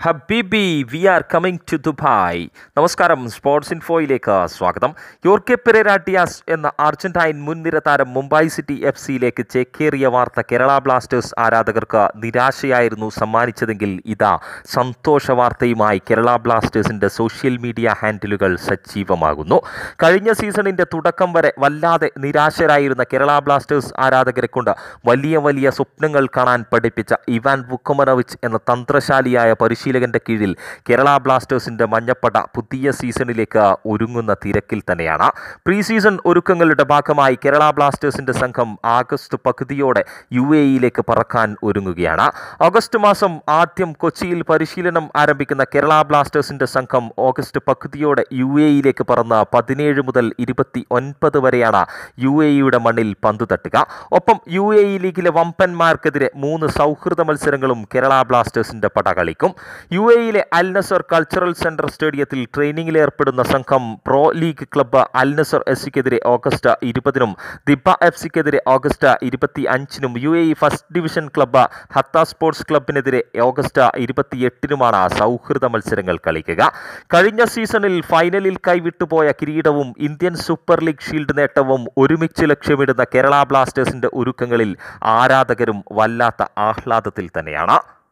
ഹബീബി we are coming to Dubai നമസ്കാരം sports ഇൻഫോയിലേക്ക് സ്വാഗതം യോർക്കെ പെരേരാട്ടിയാസ് എന്ന അർജന്റൈൻ മുൻനിര താരം മുംബൈ സിറ്റി എഫ് സിയിലേക്ക് ചേക്കേറിയ വാർത്ത കേരള ബ്ലാസ്റ്റേഴ്സ് ആരാധകർക്ക് നിരാശയായിരുന്നു സമ്മാനിച്ചതെങ്കിൽ ഇതാ സന്തോഷ വാർത്തയുമായി കേരള ബ്ലാസ്റ്റേഴ്സിൻ്റെ സോഷ്യൽ മീഡിയ ഹാൻഡിലുകൾ സജീവമാകുന്നു കഴിഞ്ഞ സീസണിൻ്റെ തുടക്കം വരെ വല്ലാതെ നിരാശരായിരുന്ന കേരള ബ്ലാസ്റ്റേഴ്സ് ആരാധകരെ കൊണ്ട് വലിയ വലിയ സ്വപ്നങ്ങൾ കാണാൻ പഠിപ്പിച്ച ഇവാൻ വുക്കമനോവിച്ച് എന്ന തന്ത്രശാലിയായ പരിശീലകന്റെ കീഴിൽ കേരള ബ്ലാസ്റ്റേഴ്സിന്റെ മഞ്ഞപ്പട പുതിയ സീസണിലേക്ക് ഒരുങ്ങുന്ന തിരക്കിൽ തന്നെയാണ് പ്രീ സീസൺ ഒരുക്കങ്ങളുടെ ഭാഗമായി കേരള ബ്ലാസ്റ്റേഴ്സിന്റെ സംഘം ആഗസ്റ്റ് പകുതിയോടെ യു എ ഇയിലേക്ക് പറക്കാൻ ഒരുങ്ങുകയാണ് ഓഗസ്റ്റ് മാസം ആദ്യം കൊച്ചിയിൽ പരിശീലനം ആരംഭിക്കുന്ന കേരള ബ്ലാസ്റ്റേഴ്സിന്റെ സംഘം ഓഗസ്റ്റ് പകുതിയോടെ യു എ ഇയിലേക്ക് പറന്ന് പതിനേഴ് മുതൽ ഇരുപത്തി ഒൻപത് വരെയാണ് യു എ ഇയുടെ മണ്ണിൽ പന്തു തട്ടുക ഒപ്പം യു എ ഇ ലീഗിലെ വമ്പന്മാർക്കെതിരെ മൂന്ന് സൗഹൃദ മത്സരങ്ങളും കേരള ബ്ലാസ്റ്റേഴ്സിന്റെ പട കളിക്കും യു എ യിലെ അൽ നസർ കൾച്ചറൽ സെന്റർ സ്റ്റേഡിയത്തിൽ ട്രെയിനിങ്ങിൽ ഏർപ്പെടുന്ന സംഘം pro league club Al Nassr S സിക്കെതിരെ ഓഗസ്റ്റ് ഇരുപതിനും ദിബ എഫ് സിക്കെതിരെ ഓഗസ്റ്റ് ഇരുപത്തി അഞ്ചിനും U A E first division club Hatta sports ക്ലബിനെതിരെ ഓഗസ്റ്റ് ഇരുപത്തിയെട്ടിനുമാണ് സൗഹൃദ മത്സരങ്ങൾ കളിക്കുക കഴിഞ്ഞ സീസണിൽ ഫൈനലിൽ കൈവിട്ടുപോയ കിരീടവും ഇന്ത്യൻ സൂപ്പർ ലീഗ് ഷീൽഡ് നേട്ടവും ഒരുമിച്ച് ലക്ഷ്യമിടുന്ന കേരള ബ്ലാസ്റ്റേഴ്സിന്റെ ഒരുക്കങ്ങളിൽ ആരാധകരും വല്ലാത്ത ആഹ്ലാദത്തിൽ തന്നെയാണ്